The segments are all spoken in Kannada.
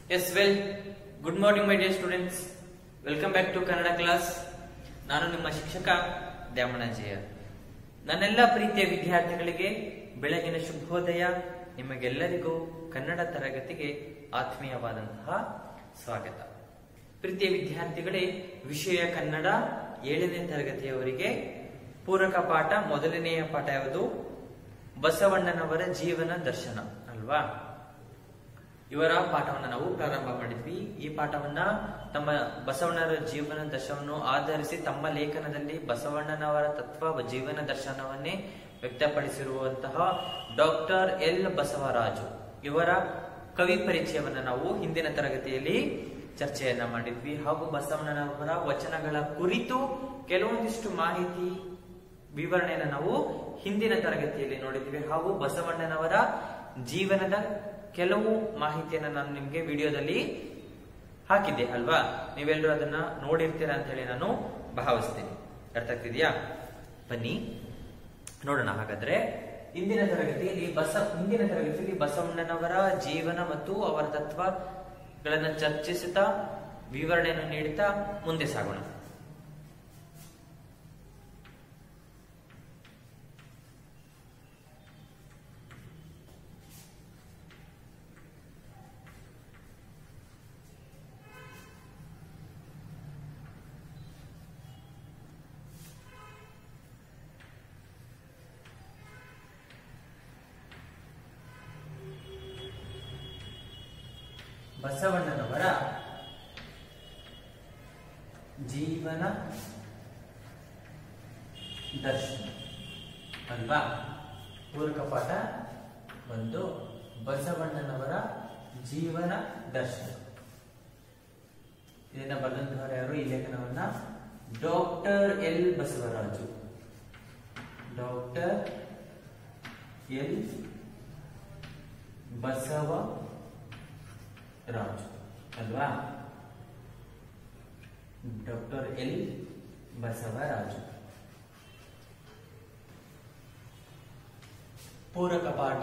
S well good morning my dear students welcome back to Kannada class ನಾನು ನಿಮ್ಮ ಶಿಕ್ಷಕ ದ್ಯಾಮಣಜಯ ನನ್ನೆಲ್ಲ ಪ್ರೀತಿಯ ವಿದ್ಯಾರ್ಥಿಗಳಿಗೆ ಬೆಳಗಿನ ಶುಭೋದಯ ನಿಮಗೆಲ್ಲರಿಗೂ ಕನ್ನಡ ತರಗತಿಗೆ ಆತ್ಮೀಯವಾದಂತಹ ಸ್ವಾಗತ ಪ್ರೀತಿಯ ವಿದ್ಯಾರ್ಥಿಗಳೇ ವಿಷಯ ಕನ್ನಡ ಏಳನೇ ತರಗತಿಯವರಿಗೆ ಪೂರಕ ಪಾಠ ಮೊದಲನೆಯ ಪಾಠ ಯಾವುದು ಬಸವಣ್ಣನವರ ಜೀವನ ದರ್ಶನ ಅಲ್ವಾ ಇವರ ಪಾಠವನ್ನ ನಾವು ಪ್ರಾರಂಭ ಮಾಡಿದ್ವಿ ಈ ಪಾಠವನ್ನ ತಮ್ಮ ಬಸವಣ್ಣರ ಜೀವನ ದರ್ಶನವನ್ನು ಆಧರಿಸಿ ತಮ್ಮ ಲೇಖನದಲ್ಲಿ ಬಸವಣ್ಣನವರ ತತ್ವ ಜೀವನ ದರ್ಶನವನ್ನೇ ವ್ಯಕ್ತಪಡಿಸಿರುವಂತಹ ಡಾಕ್ಟರ್ ಎಲ್ ಬಸವರಾಜು ಇವರ ಕವಿ ಪರಿಚಯವನ್ನ ನಾವು ಹಿಂದಿನ ತರಗತಿಯಲ್ಲಿ ಚರ್ಚೆಯನ್ನ ಮಾಡಿದ್ವಿ ಹಾಗೂ ಬಸವಣ್ಣನವರ ವಚನಗಳ ಕುರಿತು ಕೆಲವೊಂದಿಷ್ಟು ಮಾಹಿತಿ ವಿವರಣೆಯನ್ನು ನಾವು ಹಿಂದಿನ ತರಗತಿಯಲ್ಲಿ ನೋಡಿದ್ವಿ ಹಾಗೂ ಬಸವಣ್ಣನವರ ಜೀವನದ ಕೆಲವು ಮಾಹಿತಿಯನ್ನ ನಾನು ನಿಮ್ಗೆ ವಿಡಿಯೋದಲ್ಲಿ ಹಾಕಿದ್ದೆ ಅಲ್ವಾ ನೀವೆಲ್ಲರೂ ಅದನ್ನ ನೋಡಿರ್ತೀರಾ ಅಂತ ಹೇಳಿ ನಾನು ಭಾವಿಸ್ತೀನಿ ಅರ್ಥ ಆಗ್ತಿದ್ಯಾ ಬನ್ನಿ ನೋಡೋಣ ಹಾಗಾದ್ರೆ ಇಂದಿನ ತರಗತಿಯಲ್ಲಿ ಬಸ ಹಿಂದಿನ ತರಗತಿಯಲ್ಲಿ ಬಸವಣ್ಣನವರ ಜೀವನ ಮತ್ತು ಅವರ ತತ್ವಗಳನ್ನ ಚರ್ಚಿಸುತ್ತಾ ವಿವರಣೆಯನ್ನು ನೀಡುತ್ತಾ ಮುಂದೆ ಸಾಗೋಣ ಬಸವಣ್ಣನವರ ಜೀವನ ದರ್ಶನ ಅಲ್ವಾ ಪೂರಕ ಪಾಠ ಒಂದು ಬಸವಣ್ಣನವರ ಜೀವನ ದರ್ಶನ ಇದನ್ನ ಬರೆದಂತವರು ಯಾರು ಈ ಲೇಖನವನ್ನ doctor L Basavaraju doctor L Basava Raju ಅಲ್ವಾ ಡಾಕ್ಟರ್ ಎಲ್ ಬಸವರಾಜು ಪೂರಕ ಪಾಠ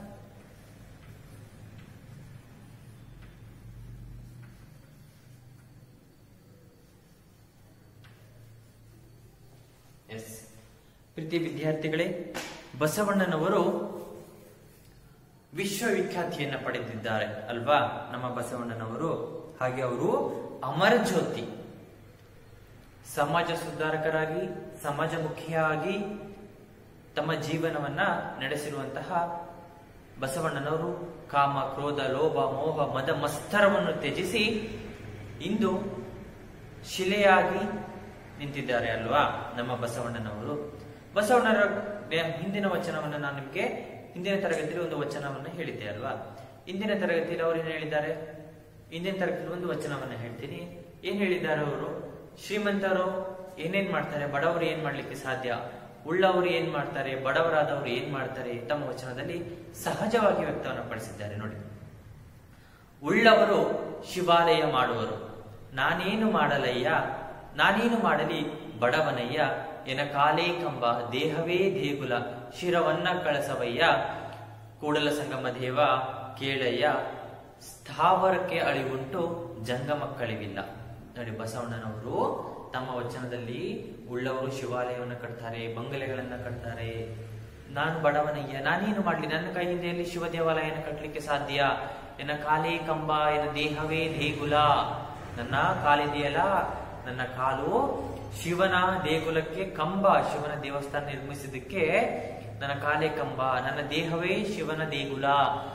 ಎಸ್ ಪ್ರೀತಿ ವಿದ್ಯಾರ್ಥಿಗಳೇ ಬಸವಣ್ಣನವರು ವಿಶ್ವವಿಖ್ಯಾತಿಯನ್ನ ಪಡೆದಿದ್ದಾರೆ ಅಲ್ವಾ ನಮ್ಮ ಬಸವಣ್ಣನವರು ಹಾಗೆ ಅವರು ಅಮರ ಜ್ಯೋತಿ ಸಮಾಜ ಸುಧಾರಕರಾಗಿ ಸಮಾಜಮುಖಿಯಾಗಿ ತಮ್ಮ ಜೀವನವನ್ನ ನಡೆಸಿರುವಂತಹ ಬಸವಣ್ಣನವರು ಕಾಮ ಕ್ರೋಧ ಲೋಭ ಮೋಹ ಮದ ಮಸ್ತರವನ್ನು ತ್ಯಜಿಸಿ ಇಂದು ಶಿಲೆಯಾಗಿ ನಿಂತಿದ್ದಾರೆ ಅಲ್ವಾ ನಮ್ಮ ಬಸವಣ್ಣನವರು ಬಸವಣ್ಣರ ಹಿಂದಿನ ವಚನವನ್ನು ನಾನು ನಿಮಗೆ ಹಿಂದಿನ ತರಗತಿಯಲ್ಲಿ ಒಂದು ವಚನವನ್ನು ಹೇಳಿದ್ದೆ ಅಲ್ವಾ ಇಂದಿನ ತರಗತಿಯಲ್ಲಿ ಅವರು ಏನ್ ಹೇಳಿದ್ದಾರೆ ಇಂದಿನ ತರಗತಿಯಲ್ಲಿ ಒಂದು ವಚನವನ್ನ ಹೇಳ್ತೀನಿ ಏನ್ ಹೇಳಿದ್ದಾರೆ ಅವರು ಶ್ರೀಮಂತರು ಏನೇನ್ ಮಾಡ್ತಾರೆ ಬಡವರು ಏನ್ ಮಾಡ್ಲಿಕ್ಕೆ ಸಾಧ್ಯ ಉಳ್ಳವರು ಏನ್ ಮಾಡ್ತಾರೆ ಬಡವರಾದವರು ಏನ್ ಮಾಡ್ತಾರೆ ತಮ್ಮ ವಚನದಲ್ಲಿ ಸಹಜವಾಗಿ ವ್ಯಕ್ತವನ್ನು ಪಡಿಸಿದ್ದಾರೆ ನೋಡಿ ಉಳ್ಳವರು ಶಿವಾಲಯ ಮಾಡುವರು ನಾನೇನು ಮಾಡಲಯ್ಯ ನಾನೇನು ಮಾಡಲಿ ಬಡವನಯ್ಯ ಎನ ಕಾಲೇ ಕಂಬ ದೇಹವೇ ದೇಗುಲ ಶಿರವನ್ನ ಕಳಸವಯ್ಯ ಕೂಡಲ ಸಂಗಮ ದೇವ ಕೇಳಯ್ಯ ಸ್ಥಾವರಕ್ಕೆ ಅಳಿವುಂಟು ಜಂಗಮ ಕಳಿವಿಲ್ಲ ನೋಡಿ ಬಸವಣ್ಣನವರು ತಮ್ಮ ವಚನದಲ್ಲಿ ಉಳ್ಳವರು ಶಿವಾಲಯವನ್ನು ಕಟ್ತಾರೆ ಬಂಗಲೆಗಳನ್ನ ಕಟ್ತಾರೆ ನಾನು ಬಡವನಯ್ಯ ನಾನೇನು ಮಾಡ್ಲಿ ನನ್ನ ಕೈಯಿಂದ ಎಲ್ಲಿ ಶಿವ ದೇವಾಲಯನ ಕಟ್ಟಲಿಕ್ಕೆ ಸಾಧ್ಯ ಎನ್ನ ಕಾಲೇ ಕಂಬ ಎನ್ನ ದೇಹವೇ ದೇಗುಲ ನನ್ನ ಕಾಲಿದೆಯಲ್ಲ ನನ್ನ ಕಾಲು ಶಿವನ ದೇಗುಲಕ್ಕೆ ಕಂಬ ಶಿವನ ದೇವಸ್ಥಾನ ನಿರ್ಮಿಸಿದ್ದಕ್ಕೆ ನನ್ನ ಕಾಲೇ ಕಂಬ ನನ್ನ ದೇಹವೇ ಶಿವನ ದೇಗುಲ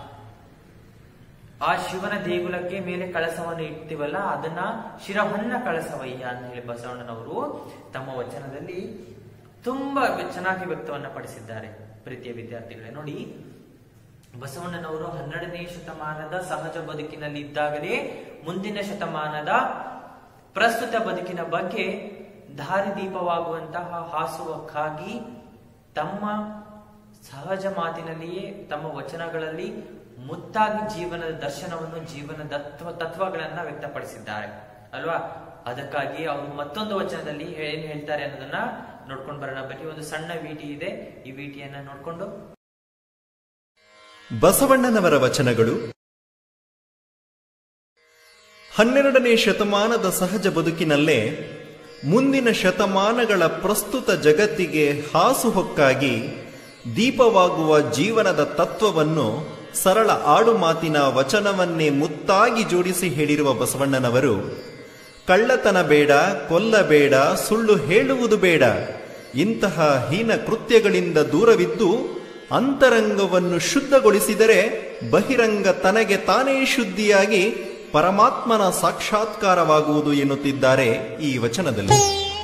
ಆ ಶಿವನ ದೇಗುಲಕ್ಕೆ ಮೇಲೆ ಕಳಸವನ್ನು ಇಡ್ತೀವಲ್ಲ ಅದನ್ನ ಶಿರವನ್ನ ಕಳಸವಯ್ಯ ಅಂತ ಹೇಳಿ ಬಸವಣ್ಣನವರು ತಮ್ಮ ವಚನದಲ್ಲಿ ತುಂಬಾ ಚೆನ್ನಾಗಿ ವ್ಯಕ್ತವನ್ನ ಪಡಿಸಿದ್ದಾರೆ ಪ್ರೀತಿಯ ವಿದ್ಯಾರ್ಥಿಗಳೇ ನೋಡಿ ಬಸವಣ್ಣನವರು ಹನ್ನೆರಡನೇ ಶತಮಾನದ ಸಹಜ ಬದುಕಿನಲ್ಲಿ ಇದ್ದಾಗಲೇ ಮುಂದಿನ ಶತಮಾನದ ಪ್ರಸ್ತುತ ಬದುಕಿನ ಬಗ್ಗೆ ದಾರಿದೀಪವಾಗುವಂತಹ ಹಾಸುವಕ್ಕಾಗಿ ತಮ್ಮ ಸಹಜ ಮಾತಿನಲ್ಲಿಯೇ ತಮ್ಮ ವಚನಗಳಲ್ಲಿ ಮುತ್ತಾಗಿ ಜೀವನದ ದರ್ಶನವನ್ನು ಜೀವನ ತತ್ವ ತತ್ವಗಳನ್ನ ವ್ಯಕ್ತಪಡಿಸಿದ್ದಾರೆ ಅಲ್ವಾ ಅದಕ್ಕಾಗಿ ಅವರು ಮತ್ತೊಂದು ವಚನದಲ್ಲಿ ಏನ್ ಹೇಳ್ತಾರೆ ಅನ್ನೋದನ್ನ ನೋಡ್ಕೊಂಡು ಬರೋಣ ಬನ್ನಿ ಒಂದು ಸಣ್ಣ ವಿಟಿ ಇದೆ ಈ ವಿಟಿಯನ್ನ ನೋಡ್ಕೊಂಡು ಬಸವಣ್ಣನವರ ವಚನಗಳು ಹನ್ನೆರಡನೇ ಶತಮಾನದ ಸಹಜ ಬದುಕಿನಲ್ಲೇ ಮುಂದಿನ ಶತಮಾನಗಳ ಪ್ರಸ್ತುತ ಜಗತ್ತಿಗೆ ಹಾಸುಹೊಕ್ಕಾಗಿ ದೀಪವಾಗುವ ಜೀವನದ ತತ್ವವನ್ನು ಸರಳ ಆಡುಮಾತಿನ ವಚನವನ್ನೇ ಮುತ್ತಾಗಿ ಜೋಡಿಸಿ ಹೇಳಿರುವ ಬಸವಣ್ಣನವರು ಕಳ್ಳತನ ಬೇಡ ಕೊಲ್ಲಬೇಡ ಸುಳ್ಳು ಹೇಳುವುದು ಬೇಡ ಇಂತಹ ಹೀನ ಕೃತ್ಯಗಳಿಂದ ದೂರವಿದ್ದು ಅಂತರಂಗವನ್ನು ಶುದ್ಧಗೊಳಿಸಿದರೆ ಬಹಿರಂಗ ತನಗೆ ತಾನೇ ಶುದ್ಧಿಯಾಗಿ ಪರಮಾತ್ಮನ ಸಾಕ್ಷಾತ್ಕಾರವಾಗುವುದು ಎನ್ನುತ್ತಿದ್ದಾರೆ ಈ ವಚನದಲ್ಲಿ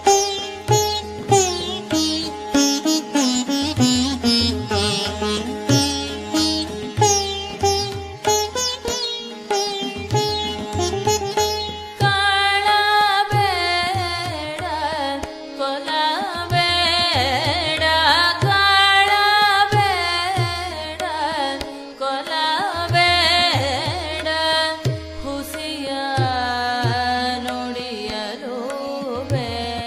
ಕಾಳಬೇಡ ಕೊಲಬೇಡ ಕಾಳಬೇಡ ಕೊಲಬೇಡ ಹುಸಿಯ ನುಡಿಯಲು ಬೇಡ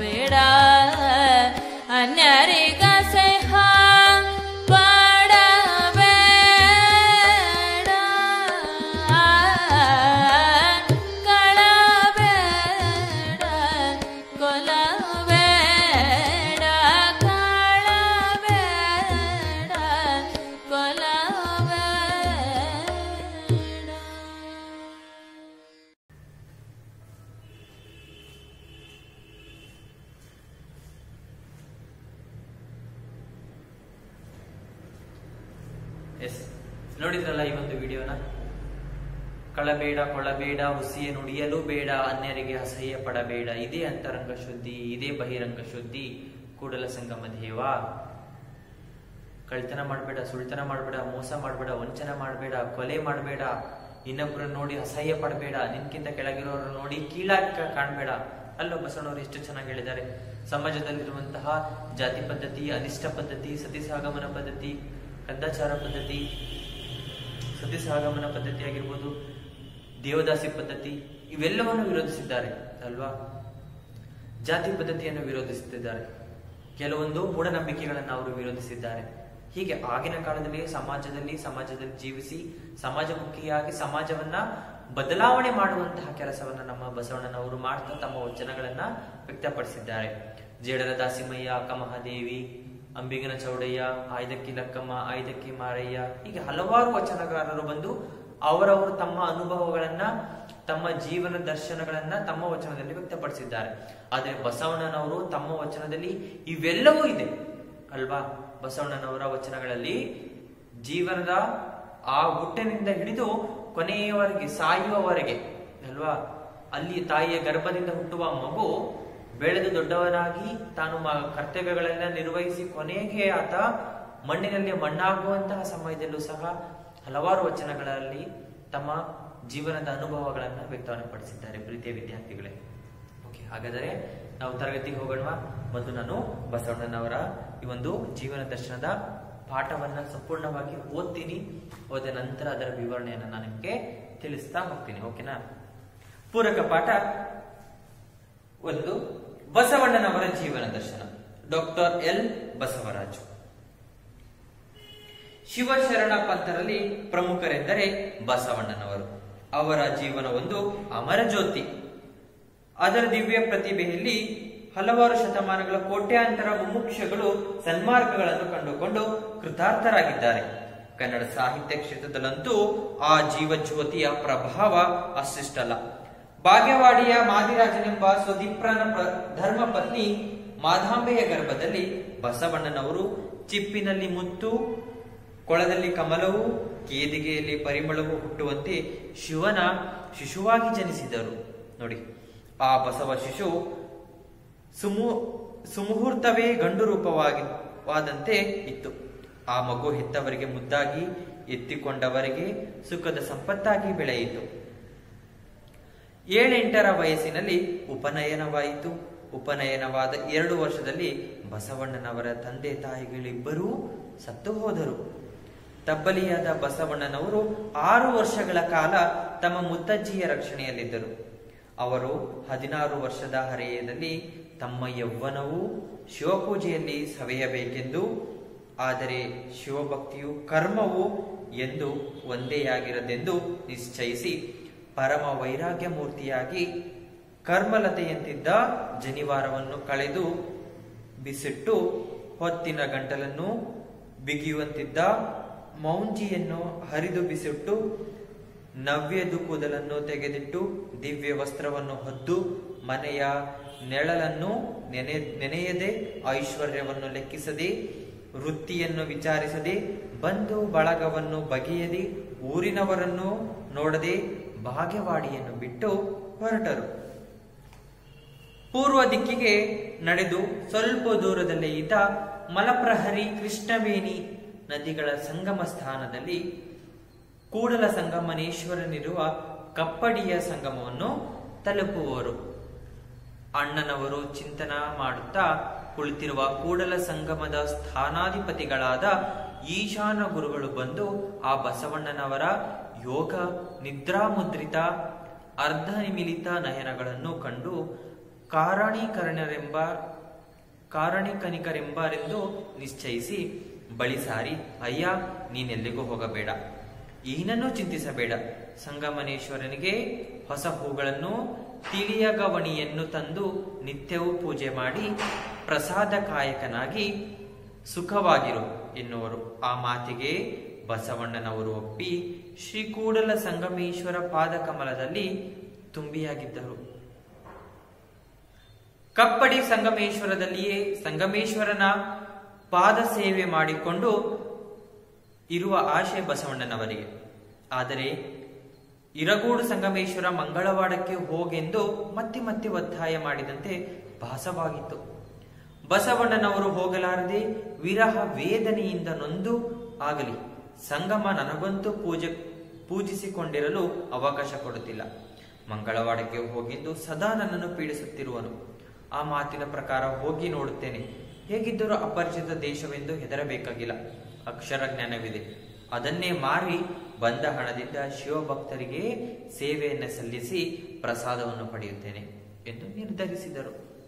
ಬೇಡ ಅನ್ಯರಿಗ ಸಹ ಪಡಬೇಡ ಕಳಬೇಡ ಕೊಲಬೇಡ ಕಳಬೇಡ ಕೊಲಬೇಡ ಎಸ್ ನೋಡಿದ್ರಲ್ಲ ಈ ಒಂದು ವಿಡಿಯೋನ ಕಳಬೇಡ ಕೊಳಬೇಡ ಹುಸಿಯ ನುಡಿಯಲು ಬೇಡ ಅನ್ಯರಿಗೆ ಅಸಹ್ಯ ಪಡಬೇಡ ಇದೇ ಅಂತರಂಗ ಶುದ್ಧಿ ಇದೇ ಬಹಿರಂಗ ಶುದ್ಧಿ ಕೂಡಲ ಸಂಗಮ ದೇವ ಕಳ್ತನ ಮಾಡಬೇಡ ಸುಳ್ತನ ಮಾಡಬೇಡ ಮೋಸ ಮಾಡಬೇಡ ವಂಚನ ಮಾಡಬೇಡ ಕೊಲೆ ಮಾಡಬೇಡ ಇನ್ನೊಬ್ಬರನ್ನ ನೋಡಿ ಅಸಹ್ಯ ಪಡಬೇಡ ನಿನ್ಕಿಂತ ಕೆಳಗಿರೋರು ನೋಡಿ ಕೀಳಾಗಿ ಕಾಣಬೇಡ ಅಲ್ಲೋ ಬಸವಣ್ಣವರು ಎಷ್ಟು ಚೆನ್ನಾಗಿ ಹೇಳಿದ್ದಾರೆ ಸಮಾಜದಲ್ಲಿರುವಂತಹ ಜಾತಿ ಪದ್ಧತಿ ಅನಿಷ್ಟ ಪದ್ಧತಿ ಸತಿಸಾಗಮನ ಪದ್ಧತಿ ಕಂದಾಚಾರ ಪದ್ಧತಿ ಸತಿಸಾಗಮನ ಪದ್ಧತಿ ಆಗಿರ್ಬೋದು ದೇವದಾಸಿ ಪದ್ಧತಿ ಇವೆಲ್ಲವನ್ನು ವಿರೋಧಿಸಿದ್ದಾರೆ ಅಲ್ವಾ ಜಾತಿ ಪದ್ಧತಿಯನ್ನು ವಿರೋಧಿಸುತ್ತಿದ್ದಾರೆ ಕೆಲವೊಂದು ಮೂಢನಂಬಿಕೆಗಳನ್ನು ಅವರು ವಿರೋಧಿಸಿದ್ದಾರೆ ಹೀಗೆ ಆಗಿನ ಕಾಲದಲ್ಲಿ ಸಮಾಜದಲ್ಲಿ ಸಮಾಜದಲ್ಲಿ ಜೀವಿಸಿ ಸಮಾಜಮುಖಿಯಾಗಿ ಸಮಾಜವನ್ನ ಬದಲಾವಣೆ ಮಾಡುವಂತಹ ಕೆಲಸವನ್ನ ನಮ್ಮ ಬಸವಣ್ಣನವರು ಮಾಡ್ತಾ ತಮ್ಮ ವಚನಗಳನ್ನ ವ್ಯಕ್ತಪಡಿಸಿದ್ದಾರೆ ಜೇಡರ ದಾಸಿಮಯ್ಯ ಅಕ್ಕ ಮಹಾದೇವಿ ಅಂಬಿಗನ ಚೌಡಯ್ಯ ಆಯ್ದಕ್ಕಿ ಲಕ್ಕಮ್ಮ ಆಯ್ದಕ್ಕಿ ಮಾರಯ್ಯ ಹೀಗೆ ಹಲವಾರು ವಚನಗಾರರು ಬಂದು ಅವರವರು ತಮ್ಮ ಅನುಭವಗಳನ್ನ ತಮ್ಮ ಜೀವನ ದರ್ಶನಗಳನ್ನ ತಮ್ಮ ವಚನದಲ್ಲಿ ವ್ಯಕ್ತಪಡಿಸಿದ್ದಾರೆ ಆದರೆ ಬಸವಣ್ಣನವರು ತಮ್ಮ ವಚನದಲ್ಲಿ ಇವೆಲ್ಲವೂ ಇದೆ ಅಲ್ವಾ ಬಸವಣ್ಣನವರ ವಚನಗಳಲ್ಲಿ ಜೀವನದ ಆ ಹುಟ್ಟಿನಿಂದ ಹಿಡಿದು ಕೊನೆಯವರೆಗೆ ಸಾಯುವವರೆಗೆ ಅಲ್ವಾ ಅಲ್ಲಿ ತಾಯಿಯ ಗರ್ಭದಿಂದ ಹುಟ್ಟುವ ಮಗು ಬೆಳೆದು ದೊಡ್ಡವನಾಗಿ ತಾನು ಮ- ಕರ್ತವ್ಯಗಳೆಲ್ಲ ನಿರ್ವಹಿಸಿ ಕೊನೆಗೆ ಆತ ಮಣ್ಣಿನಲ್ಲಿ ಮಣ್ಣಾಗುವಂತಹ ಸಮಯದಲ್ಲೂ ಸಹ ಹಲವಾರು ವಚನಗಳಲ್ಲಿ ತಮ್ಮ ಜೀವನದ ಅನುಭವಗಳನ್ನ ವ್ಯಕ್ತಪಡಿಸಿದ್ದಾರೆ ಪ್ರೀತಿಯ ವಿದ್ಯಾರ್ಥಿಗಳೇ ಓಕೆ ಹಾಗಾದರೆ ನಾವು ತರಗತಿಗೆ ಹೋಗೋಣ ಮತ್ತು ನಾನು ಬಸವಣ್ಣನವರ ಈ ಒಂದು ಜೀವನ ದರ್ಶನದ ಪಾಠವನ್ನ ಸಂಪೂರ್ಣವಾಗಿ ಓದ್ತೀನಿ ಓದ ನಂತರ ಅದರ ವಿವರಣೆಯನ್ನು ನಾನು ನಿಮಗೆ ತಿಳಿಸ್ತಾ ಹೋಗ್ತೀನಿ ಓಕೆನಾ ಪೂರಕ ಪಾಠ ಒಂದು ಬಸವಣ್ಣನವರ ಜೀವನ ದರ್ಶನ ಡಾಕ್ಟರ್ ಎಲ್ ಬಸವರಾಜು ಶಿವಶರಣ ಪಂಥರಲ್ಲಿ ಪ್ರಮುಖರೆಂದರೆ ಬಸವಣ್ಣನವರು ಅವರ ಜೀವನ ಒಂದು ಅಮರ ಜ್ಯೋತಿ ಅದರ ದಿವ್ಯ ಪ್ರತಿಭೆಯಲ್ಲಿ ಹಲವಾರು ಶತಮಾನಗಳ ಕೋಟ್ಯಾಂತರ ಮುಮುಕ್ಷಗಳು ಸನ್ಮಾರ್ಗಗಳನ್ನು ಕಂಡುಕೊಂಡು ಕೃತಾರ್ಥರಾಗಿದ್ದಾರೆ ಕನ್ನಡ ಸಾಹಿತ್ಯ ಕ್ಷೇತ್ರದಲ್ಲಂತೂ ಆ ಜೀವಜ್ಯೋತಿಯ ಪ್ರಭಾವ ಅಷ್ಟಿಷ್ಟಲ್ಲ ಬಾಗೇವಾಡಿಯ ಮಾದಿರಾಜನೆಂಬ ಸ್ವದಿಪ್ರನ ಪ್ರ- ಧರ್ಮಪತ್ನಿ ಮಾದಾಂಬೆಯ ಗರ್ಭದಲ್ಲಿ ಬಸವಣ್ಣನವರು ಚಿಪ್ಪಿನಲ್ಲಿ ಮುತ್ತು ಕೊಳದಲ್ಲಿ ಕಮಲವು ಕೇದಿಗೆಯಲ್ಲಿ ಪರಿಮಳವು ಹುಟ್ಟುವಂತೆ ಶಿವನ ಶಿಶುವಾಗಿ ಜನಿಸಿದರು ನೋಡಿ ಆ ಬಸವ ಶಿಶು ಸುಮು ಸುಮುಹೂರ್ತವೇ ಗಂಡು ರೂಪವಾಗಿ ವಾದಂತೆ ಇತ್ತು ಆ ಮಗು ಹೆತ್ತವರಿಗೆ ಮುದ್ದಾಗಿ ಎತ್ತಿಕೊಂಡವರಿಗೆ ಸುಖದ ಸಂಪತ್ತಾಗಿ ಬೆಳೆಯಿತು ಏಳೆಂಟರ ವಯಸ್ಸಿನಲ್ಲಿ ಉಪನಯನವಾಯಿತು ಉಪನಯನವಾದ ಎರಡು ವರ್ಷದಲ್ಲಿ ಬಸವಣ್ಣನವರ ತಂದೆ ತಾಯಿಗಳಿಬ್ಬರೂ ಸತ್ತು ಹೋದರು ತಬ್ಬಲಿಯಾದ ಬಸವಣ್ಣನವರು ಆರು ವರ್ಷಗಳ ಕಾಲ ತಮ್ಮ ಮುತ್ತಜ್ಜಿಯ ರಕ್ಷಣೆಯಲ್ಲಿದ್ದರು ಅವರು ಹದಿನಾರು ವರ್ಷದ ಹರೆಯದಲ್ಲಿ ತಮ್ಮ ಯೌವನವು ಶಿವಪೂಜೆಯಲ್ಲಿ ಸವೆಯಬೇಕೆಂದು ಆದರೆ ಶಿವಭಕ್ತಿಯು ಕರ್ಮವು ಎಂದು ಒಂದೇಯಾಗಿರದೆಂದು ನಿಶ್ಚಯಿಸಿ ಪರಮ ವೈರಾಗ್ಯ ಮೂರ್ತಿಯಾಗಿ ಕರ್ಮಲತೆಯಂತಿದ್ದ ಜನಿವಾರವನ್ನು ಕಳೆದು ಬಿಸಿಟ್ಟು ಹೊತ್ತಿನ ಗಂಟಲನ್ನು ಬಿಗಿಯುವಂತಿದ್ದ ಮೌಂಜಿಯನ್ನು ಹರಿದು ಬಿಸಿಟ್ಟು ನವ್ಯದು ಕೂದಲನ್ನು ತೆಗೆದಿಟ್ಟು ದಿವ್ಯ ವಸ್ತ್ರವನ್ನು ಹೊದ್ದು ಮನೆಯ ನೆಳಲನ್ನು ನೆನೆ ನೆನೆಯದೆ ಐಶ್ವರ್ಯವನ್ನು ಲೆಕ್ಕಿಸದೆ ವೃತ್ತಿಯನ್ನು ವಿಚಾರಿಸದೆ ಬಂಧು ಬಳಗವನ್ನು ಬಗೆಯದೆ ಊರಿನವರನ್ನು ನೋಡದೆ ಭಾಗ್ಯವಾಡಿಯನ್ನು ಬಿಟ್ಟು ಹೊರಟರು ಪೂರ್ವ ದಿಕ್ಕಿಗೆ ನಡೆದು ಸ್ವಲ್ಪ ದೂರದಲ್ಲೇ ಇದ್ದ ಮಲಪ್ರಹರಿ ಕೃಷ್ಣವೇಣಿ ನದಿಗಳ ಸಂಗಮ ಸ್ಥಾನದಲ್ಲಿ ಕೂಡಲ ಸಂಗಮನೇಶ್ವರನಿರುವ ಕಪ್ಪಡಿಯ ಸಂಗಮವನ್ನು ತಲುಪುವರು ಅಣ್ಣನವರು ಚಿಂತನ ಮಾಡುತ್ತಾ ಕುಳಿತಿರುವ ಕೂಡಲ ಸಂಗಮದ ಸ್ಥಾನಾಧಿಪತಿಗಳಾದ ಈಶಾನ ಗುರುಗಳು ಬಂದು ಆ ಬಸವಣ್ಣನವರ ಯೋಗ ನಿದ್ರಾಮುದ್ರಿತ ಅರ್ಧ ನಿಮಿಲಿತ ನಯನಗಳನ್ನು ಕಂಡು ಕಾರಣೀಕರಣರೆಂಬ ಕಾರಣಿಕನಿಕರೆಂಬರೆಂದು ನಿಶ್ಚಯಿಸಿ ಬಳಿ ಸಾರಿ ಅಯ್ಯ ನೀನೆಲ್ಲಿಗೂ ಹೋಗಬೇಡ ಏನನ್ನೂ ಚಿಂತಿಸಬೇಡ ಸಂಗಮನೇಶ್ವರನಿಗೆ ಹೊಸ ಹೂಗಳನ್ನು ತಿಳಿಯ ಗವಣಿಯನ್ನು ತಂದು ನಿತ್ಯವೂ ಪೂಜೆ ಮಾಡಿ ಪ್ರಸಾದ ಕಾಯಕನಾಗಿ ಸುಖವಾಗಿರು ಎನ್ನುವರು ಆ ಮಾತಿಗೆ ಬಸವಣ್ಣನವರು ಒಪ್ಪಿ ಶ್ರೀಕೂಡಲ ಸಂಗಮೇಶ್ವರ ಪಾದಕಮಲದಲ್ಲಿ ತುಂಬಿಯಾಗಿದ್ದರು ಕಪ್ಪಡಿ ಸಂಗಮೇಶ್ವರದಲ್ಲಿಯೇ ಸಂಗಮೇಶ್ವರನ ಪಾದ ಸೇವೆ ಮಾಡಿಕೊಂಡು ಇರುವ ಆಶೆ ಬಸವಣ್ಣನವರಿಗೆ ಆದರೆ ಇರಗೂಡು ಸಂಗಮೇಶ್ವರ ಮಂಗಳವಾಡಕ್ಕೆ ಹೋಗೆಂದು ಮತ್ತೆ ಮತ್ತೆ ಒತ್ತಾಯ ಮಾಡಿದಂತೆ ಭಾಸವಾಗಿತ್ತು ಬಸವಣ್ಣನವರು ಹೋಗಲಾರದೆ ವಿರಹ ವೇದನೆಯಿಂದ ನೊಂದು ಆಗಲಿ ಸಂಗಮ ನನಗಂತೂ ಪೂಜೆ ಪೂಜಿಸಿಕೊಂಡಿರಲು ಅವಕಾಶ ಕೊಡುತ್ತಿಲ್ಲ ಮಂಗಳವಾಡಕ್ಕೆ ಹೋಗೆಂದು ಸದಾ ನನ್ನನ್ನು ಪೀಡಿಸುತ್ತಿರುವನು ಆ ಮಾತಿನ ಪ್ರಕಾರ ಹೋಗಿ ನೋಡುತ್ತೇನೆ ಹೇಗಿದ್ದರೂ ಅಪರಿಚಿತ ದೇಶವೆಂದು ಹೆದರಬೇಕಾಗಿಲ್ಲ ಅಕ್ಷರ ಜ್ಞಾನವಿದೆ ಅದನ್ನೇ ಮಾರಿ ಬಂದ ಹಣದಿಂದ ಶಿವಭಕ್ತರಿಗೆ ಸೇವೆಯನ್ನು ಸಲ್ಲಿಸಿ ಪ್ರಸಾದವನ್ನು ಪಡೆಯುತ್ತೇನೆ ಎಂದು ನಿರ್ಧರಿಸಿದರು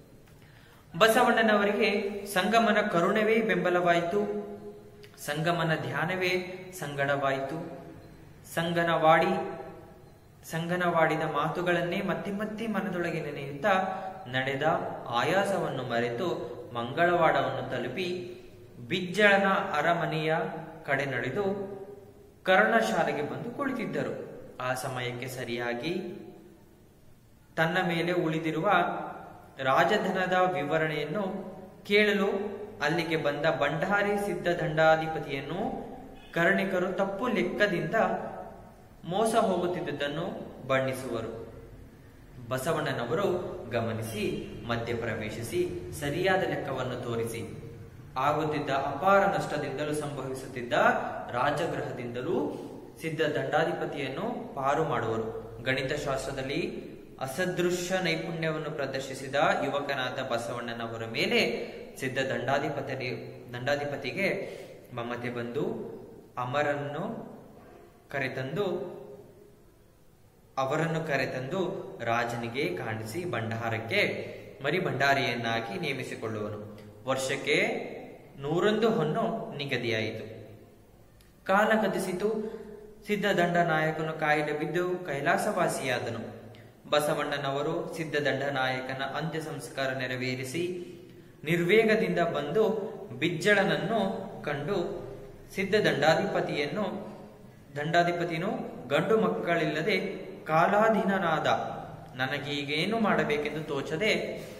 ಬಸವಣ್ಣನವರಿಗೆ ಸಂಗಮನ ಕರುಣವೇ ಬೆಂಬಲವಾಯಿತು ಸಂಗಮನ ಧ್ಯಾನವೇ ಸಂಗಡವಾಯಿತು ಸಂಗನವಾಡಿ ಸಂಗನವಾಡಿದ ಮಾತುಗಳನ್ನೇ ಮತ್ತೆ ಮತ್ತೆ ಮನದೊಳಗೆ ನೆನೆಯುತ್ತಾ ನಡೆದ ಆಯಾಸವನ್ನು ಮರೆತು ಮಂಗಳವಾಡವನ್ನು ತಲುಪಿ ಬಿಜ್ಜಳನ ಅರಮನೆಯ ಕಡೆ ನಡೆದು ಕರ್ಣಶಾಲೆಗೆ ಬಂದು ಕುಳಿತಿದ್ದರು ಆ ಸಮಯಕ್ಕೆ ಸರಿಯಾಗಿ ತನ್ನ ಮೇಲೆ ಉಳಿದಿರುವ ರಾಜಧನದ ವಿವರಣೆಯನ್ನು ಕೇಳಲು ಅಲ್ಲಿಗೆ ಬಂದ ಭಂಡಾರಿ ಸಿದ್ಧ ದಂಡಾಧಿಪತಿಯನ್ನು ಕರ್ಣಿಕರು ತಪ್ಪು ಲೆಕ್ಕದಿಂದ ಮೋಸ ಹೋಗುತ್ತಿದ್ದುದನ್ನು ಬಣ್ಣಿಸುವರು ಬಸವಣ್ಣನವರು ಗಮನಿಸಿ ಮಧ್ಯ ಪ್ರವೇಶಿಸಿ ಸರಿಯಾದ ಲೆಕ್ಕವನ್ನು ತೋರಿಸಿ ಆಗುತ್ತಿದ್ದ ಅಪಾರ ನಷ್ಟದಿಂದಲೂ ಸಂಭವಿಸುತ್ತಿದ್ದ ರಾಜಗೃಹದಿಂದಲೂ ಸಿದ್ಧ ದಂಡಾಧಿಪತಿಯನ್ನು ಪಾರು ಮಾಡುವರು ಗಣಿತಶಾಸ್ತ್ರದಲ್ಲಿ ಅಸದೃಶ್ಯ ನೈಪುಣ್ಯವನ್ನು ಪ್ರದರ್ಶಿಸಿದ ಯುವಕನಾದ ಬಸವಣ್ಣನವರ ಮೇಲೆ ಸಿದ್ಧ ದಂಡಾಧಿಪತಿ ದಂಡಾಧಿಪತಿಗೆ ಮಮತೆ ಬಂದು ಅಮರನ್ನು ಕರೆತಂದು ಅವರನ್ನು ಕರೆತಂದು ರಾಜನಿಗೆ ಕಾಣಿಸಿ ಭಂಡಾರಕ್ಕೆ ಮರಿ ಭಂಡಾರಿಯನ್ನಾಗಿ ನೇಮಿಸಿಕೊಳ್ಳುವನು ವರ್ಷಕ್ಕೆ ನೂರೊಂದು ಹೊನ್ನು ನಿಗದಿಯಾಯಿತು ಕಾಲ ಗತಿಸಿತು ಸಿದ್ಧದಂಡ ನಾಯಕನು ಕಾಯಿಲೆ ಬಿದ್ದು ಕೈಲಾಸವಾಸಿಯಾದನು ಬಸವಣ್ಣನವರು ಸಿದ್ಧದಂಡ ನಾಯಕನ ಅಂತ್ಯ ಸಂಸ್ಕಾರ ನೆರವೇರಿಸಿ ನಿರ್ವೇಗದಿಂದ ಬಂದು ಬಿಜ್ಜಳನನ್ನು ಕಂಡು ಸಿದ್ಧ ದಂಡಾಧಿಪತಿಯನ್ನು ದಂಡಾಧಿಪತಿನು ಗಂಡು ಮಕ್ಕಳಿಲ್ಲದೆ ಕಾಲಾಧೀನನಾದ ನನಗೀಗೇನು ಮಾಡಬೇಕೆಂದು ತೋಚದೆ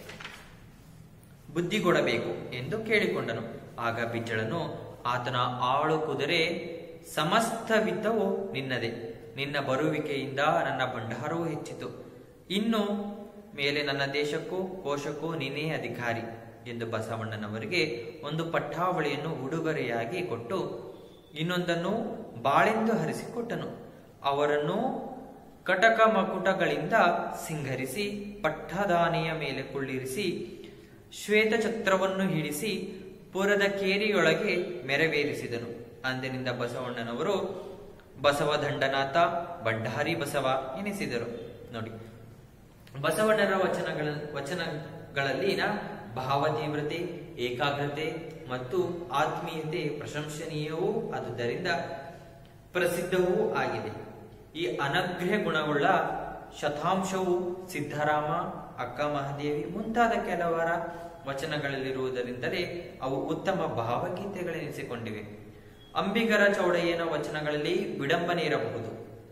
ಬುದ್ಧಿಗೊಡಬೇಕು ಎಂದು ಕೇಳಿಕೊಂಡನು ಆಗ ಬಿಜ್ಜಳನು ಆತನ ಆಳು ಕುದುರೆ ಸಮಸ್ತ ವಿತ್ತವು ನಿನ್ನದೇ ನಿನ್ನ ಬರುವಿಕೆಯಿಂದ ನನ್ನ ಭಂಡಾರವೂ ಹೆಚ್ಚಿತು ಇನ್ನು ಮೇಲೆ ನನ್ನ ದೇಶಕ್ಕೂ ಕೋಶಕ್ಕೂ ನೀನೇ ಅಧಿಕಾರಿ ಎಂದು ಬಸವಣ್ಣನವರಿಗೆ ಒಂದು ಪಟ್ಟಾವಳಿಯನ್ನು ಉಡುಗೊರೆಯಾಗಿ ಕೊಟ್ಟು ಇನ್ನೊಂದನ್ನು ಬಾಳೆಂದು ಹರಿಸಿಕೊಟ್ಟನು ಅವರನ್ನು ಕಟಕ ಮಕುಟಗಳಿಂದ ಸಿಂಗರಿಸಿ ಪಟ್ಟದಾನೆಯ ಮೇಲೆ ಕುಳ್ಳಿರಿಸಿ ಶ್ವೇತ ಛತ್ರವನ್ನು ಹಿಡಿಸಿ ಪುರದ ಕೇರಿಯೊಳಗೆ ಮೆರವೇರಿಸಿದನು ಅಂದಿನಿಂದ ಬಸವಣ್ಣನವರು ಬಸವ ದಂಡನಾಥ ಭಂಡಾರಿ ಬಸವ ಎನಿಸಿದರು ನೋಡಿ ಬಸವಣ್ಣರ ವಚನಗಳ ವಚನಗಳಲ್ಲಿನ ಭಾವ ತೀವ್ರತೆ ಏಕಾಗ್ರತೆ ಮತ್ತು ಆತ್ಮೀಯತೆ ಪ್ರಶಂಸನೀಯವೂ ಆದುದರಿಂದ ಪ್ರಸಿದ್ಧವೂ ಆಗಿದೆ ಈ ಅನಗ್ರ್ಯ ಗುಣವುಳ್ಳ ಶತಾಂಶವು ಸಿದ್ಧರಾಮ ಅಕ್ಕ ಮಹಾದೇವಿ ಮುಂತಾದ ಕೆಲವರ ವಚನಗಳಲ್ಲಿರುವುದರಿಂದಲೇ ಅವು ಉತ್ತಮ ಭಾವಗೀತೆಗಳೆನಿಸಿಕೊಂಡಿವೆ ಅಂಬಿಗರ ಚೌಡಯ್ಯನ ವಚನಗಳಲ್ಲಿ ವಿಡಂಬನೆ ಇರಬಹುದು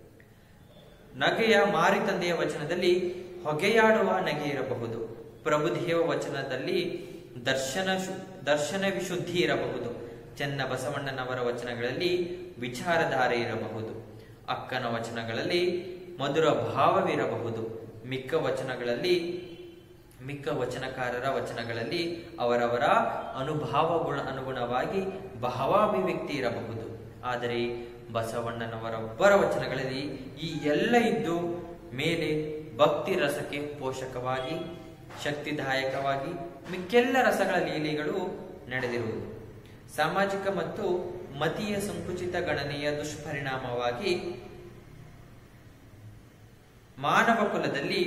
ನಗೆಯ ಮಾರಿತಂದೆಯ ವಚನದಲ್ಲಿ ಹೊಗೆಯಾಡುವ ನಗೆ ಇರಬಹುದು ಪ್ರಬುದೇವ ವಚನದಲ್ಲಿ ದರ್ಶನ ಶು- ದರ್ಶನ ವಿಶುದ್ಧಿ ಇರಬಹುದು ಚೆನ್ನ ಬಸವಣ್ಣನವರ ವಚನಗಳಲ್ಲಿ ವಿಚಾರಧಾರೆ ಇರಬಹುದು ಅಕ್ಕನ ವಚನಗಳಲ್ಲಿ ಮಧುರ ಭಾವವಿರಬಹುದು ಮಿಕ್ಕ ವಚನಗಳಲ್ಲಿ ಮಿಕ್ಕ ವಚನಕಾರರ ವಚನಗಳಲ್ಲಿ ಅವರವರ ಅನುಭಾವ ಗುಣ ಅನುಗುಣವಾಗಿ ಭಾವಾಭಿವ್ಯಕ್ತಿ ಇರಬಹುದು ಆದರೆ ಬಸವಣ್ಣನವರ ಒಬ್ಬರ ವಚನಗಳಲ್ಲಿ ಈ ಎಲ್ಲ ಇದ್ದು ಮೇಲೆ ಭಕ್ತಿ ರಸಕ್ಕೆ ಪೋಷಕವಾಗಿ ಶಕ್ತಿದಾಯಕವಾಗಿ ಮಿಕ್ಕೆಲ್ಲ ರಸಗಳ ಲೀಲೆಗಳು ನಡೆದಿರುವುದು ಸಾಮಾಜಿಕ ಮತ್ತು ಮತೀಯ ಸಂಕುಚಿತ ಗಣನೆಯ ದುಷ್ಪರಿಣಾಮವಾಗಿ ಮಾನವ ಕುಲದಲ್ಲಿ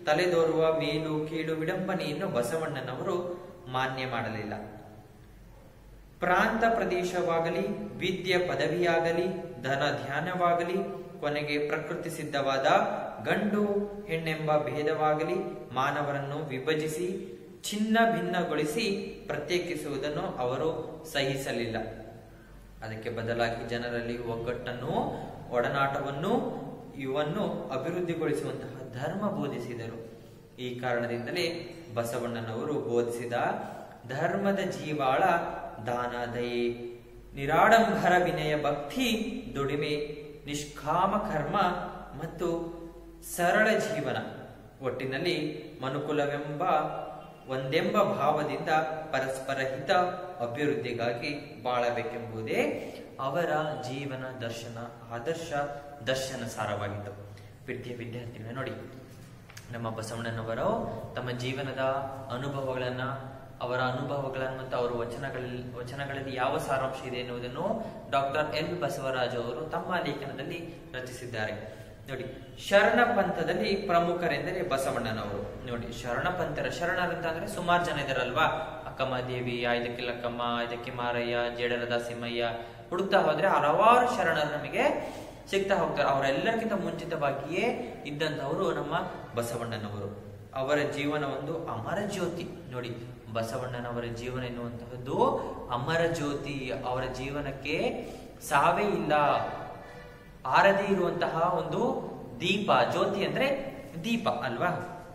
ತಲೆದೋರುವ ಮೇಲು ಕೀಳು ವಿಡಂಬನೆಯನ್ನು ಬಸವಣ್ಣನವರು ಮಾನ್ಯ ಮಾಡಲಿಲ್ಲ ಪ್ರಾಂತ ಪ್ರದೇಶವಾಗಲಿ ವಿದ್ಯೆ ಪದವಿಯಾಗಲಿ ಧನ ಧ್ಯಾನವಾಗಲಿ ಕೊನೆಗೆ ಪ್ರಕೃತಿ ಸಿದ್ಧವಾದ ಗಂಡು ಹೆಣ್ಣೆಂಬ ಭೇದವಾಗಲಿ ಮಾನವರನ್ನು ವಿಭಜಿಸಿ ಚಿನ್ನ ಭಿನ್ನಗೊಳಿಸಿ ಪ್ರತ್ಯೇಕಿಸುವುದನ್ನು ಅವರು ಸಹಿಸಲಿಲ್ಲ ಅದಕ್ಕೆ ಬದಲಾಗಿ ಜನರಲ್ಲಿ ಒಗ್ಗಟ್ಟನ್ನು ಒಡನಾಟವನ್ನು ಇವನ್ನು ಅಭಿವೃದ್ಧಿಗೊಳಿಸುವಂತಹ ಧರ್ಮ ಬೋಧಿಸಿದರು ಈ ಕಾರಣದಿಂದಲೇ ಬಸವಣ್ಣನವರು ಬೋಧಿಸಿದ ಧರ್ಮದ ಜೀವಾಳ ದಾನ ದಯೆ ನಿರಾಡಂಬರ ವಿನಯ ಭಕ್ತಿ ದುಡಿಮೆ ನಿಷ್ಕಾಮ ಕರ್ಮ ಮತ್ತು ಸರಳ ಜೀವನ ಒಟ್ಟಿನಲ್ಲಿ ಮನುಕುಲವೆಂಬ ಒಂದೆಂಬ ಭಾವದಿಂದ ಪರಸ್ಪರ ಹಿತ ಅಭಿವೃದ್ಧಿಗಾಗಿ ಬಾಳಬೇಕೆಂಬುದೇ ಅವರ ಜೀವನ ದರ್ಶನ ಆದರ್ಶ ದರ್ಶನ ಸಾರವಾಗಿತ್ತು ವಿದ್ಯೆ ವಿದ್ಯಾರ್ಥಿಗಳೇ ನೋಡಿ ನಮ್ಮ ಬಸವಣ್ಣನವರು ತಮ್ಮ ಜೀವನದ ಅನುಭವಗಳನ್ನ ಅವರ ಅನುಭವಗಳನ್ನು ಮತ್ತು ಅವರ ವಚನಗಳಲ್ಲಿ ವಚನಗಳಲ್ಲಿ ಯಾವ ಸಾರಾಂಶ ಇದೆ ಎನ್ನುವುದನ್ನು ಡಾಕ್ಟರ್ ಎಲ್ ಬಸವರಾಜ್ ಅವರು ತಮ್ಮ ಲೇಖನದಲ್ಲಿ ರಚಿಸಿದ್ದಾರೆ ನೋಡಿ ಶರಣ ಪಂಥದಲ್ಲಿ ಪ್ರಮುಖರೆಂದರೆ ಬಸವಣ್ಣನವರು ನೋಡಿ ಶರಣ ಪಂಥರ ಶರಣರಂತ ಅಂದ್ರೆ ಸುಮಾರು ಜನ ಇದಾರಲ್ವಾ ಅಕ್ಕಮ್ಮ ದೇವಿ ಆಯ್ದಕ್ಕೆ ಲಕ್ಕಮ್ಮ ಆಯ್ದಕ್ಕೆ ಮಾರಯ್ಯ ಜೇಡರ ದಾಸಿಮಯ್ಯ ಹುಡುಕ್ತಾ ಹೋದ್ರೆ ಹಲವಾರು ಶರಣರು ನಮಗೆ ಸಿಗ್ತಾ ಹೋಗ್ತಾರೆ ಅವರೆಲ್ಲರಿಗಿಂತ ಮುಂಚಿತವಾಗಿಯೇ ಇದ್ದಂತವರು ನಮ್ಮ ಬಸವಣ್ಣನವರು ಅವರ ಜೀವನ ಒಂದು ಅಮರ ಜ್ಯೋತಿ ನೋಡಿ ಬಸವಣ್ಣನವರ ಜೀವನ ಎನ್ನುವಂತಹದ್ದು ಅಮರ ಜ್ಯೋತಿ ಅವರ ಜೀವನಕ್ಕೆ ಸಾವೇ ಇಲ್ಲ ಆರದೇ ಇರುವಂತಹ ಒಂದು ದೀಪ ಜ್ಯೋತಿ ಅಂದ್ರೆ ದೀಪ ಅಲ್ವಾ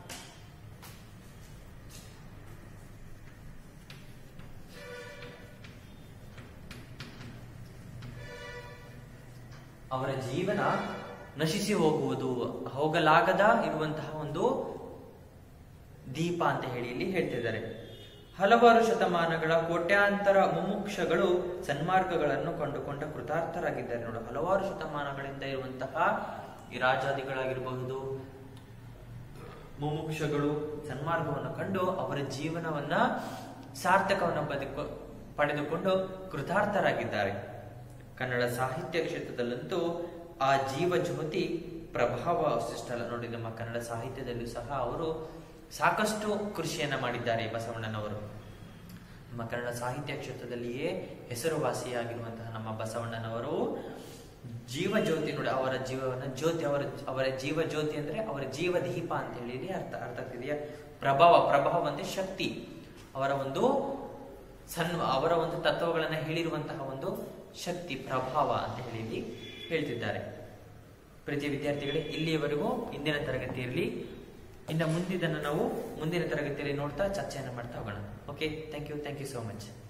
ಅವರ ಜೀವನ ನಶಿಸಿ ಹೋಗುವುದು ಹೋಗಲಾಗದ ಇರುವಂತಹ ಒಂದು ದೀಪ ಅಂತ ಹೇಳಿ ಇಲ್ಲಿ ಹೇಳ್ತಿದ್ದಾರೆ ಹಲವಾರು ಶತಮಾನಗಳ ಕೋಟ್ಯಾಂತರ ಮುಮುಕ್ಷಗಳು ಸನ್ಮಾರ್ಗಗಳನ್ನು ಕಂಡುಕೊಂಡ ಕೃತಾರ್ಥರಾಗಿದ್ದಾರೆ ನೋಡು ಹಲವಾರು ಶತಮಾನಗಳಿಂದ ಇರುವಂತಹ ಈ ರಾಜಾದಿಗಳಾಗಿರಬಹುದು ಮುಮುಕ್ಷಗಳು ಸನ್ಮಾರ್ಗವನ್ನು ಕಂಡು ಅವರ ಜೀವನವನ್ನ ಸಾರ್ಥಕವನ್ನು ಬದುಕು ಪಡೆದುಕೊಂಡು ಕೃತಾರ್ಥರಾಗಿದ್ದಾರೆ ಕನ್ನಡ ಸಾಹಿತ್ಯ ಕ್ಷೇತ್ರದಲ್ಲಂತೂ ಆ ಜೀವ ಜ್ಯೋತಿ ಪ್ರಭಾವ ಅಷ್ಟಿಷ್ಟಲ್ಲ ನೋಡಿ ನಮ್ಮ ಕನ್ನಡ ಸಾಹಿತ್ಯದಲ್ಲೂ ಸಹ ಅವರು ಸಾಕಷ್ಟು ಕೃಷಿಯನ್ನ ಮಾಡಿದ್ದಾರೆ ಬಸವಣ್ಣನವರು ನಮ್ಮ ಕನ್ನಡ ಸಾಹಿತ್ಯ ಕ್ಷೇತ್ರದಲ್ಲಿಯೇ ಹೆಸರುವಾಸಿಯಾಗಿರುವಂತಹ ನಮ್ಮ ಬಸವಣ್ಣನವರು ಜೀವ ಜ್ಯೋತಿ ನೋಡಿ ಅವರ ಜೀವವನ್ನ ಜ್ಯೋತಿ ಅವರ ಅವರ ಜೀವ ಜ್ಯೋತಿ ಅಂದ್ರೆ ಅವರ ಜೀವ ದೀಪ ಅಂತ ಹೇಳಿ ಇಲ್ಲಿ ಅರ್ಥ ಅರ್ಥ ಆಗ್ತಿದೆಯಾ ಪ್ರಭಾವ ಪ್ರಭಾವ ಅಂದ್ರೆ ಶಕ್ತಿ ಅವರ ಒಂದು ಸನ್ ಅವರ ಒಂದು ತತ್ವಗಳನ್ನ ಹೇಳಿರುವಂತಹ ಒಂದು ಶಕ್ತಿ ಪ್ರಭಾವ ಅಂತ ಹೇಳಿ ಇಲ್ಲಿ ಹೇಳ್ತಿದ್ದಾರೆ ಪ್ರೀತಿ ವಿದ್ಯಾರ್ಥಿಗಳೇ ಇಲ್ಲಿಯವರೆಗೂ ಇಂದಿನ ತರಗತಿಯಲ್ಲಿ ಇನ್ನು ಮುಂದಿದ್ದನ್ನು ನಾವು ಮುಂದಿನ ತರಗತಿಯಲ್ಲಿ ನೋಡ್ತಾ ಚರ್ಚೆಯನ್ನು ಮಾಡ್ತಾ ಹೋಗೋಣ okay thank you thank you so much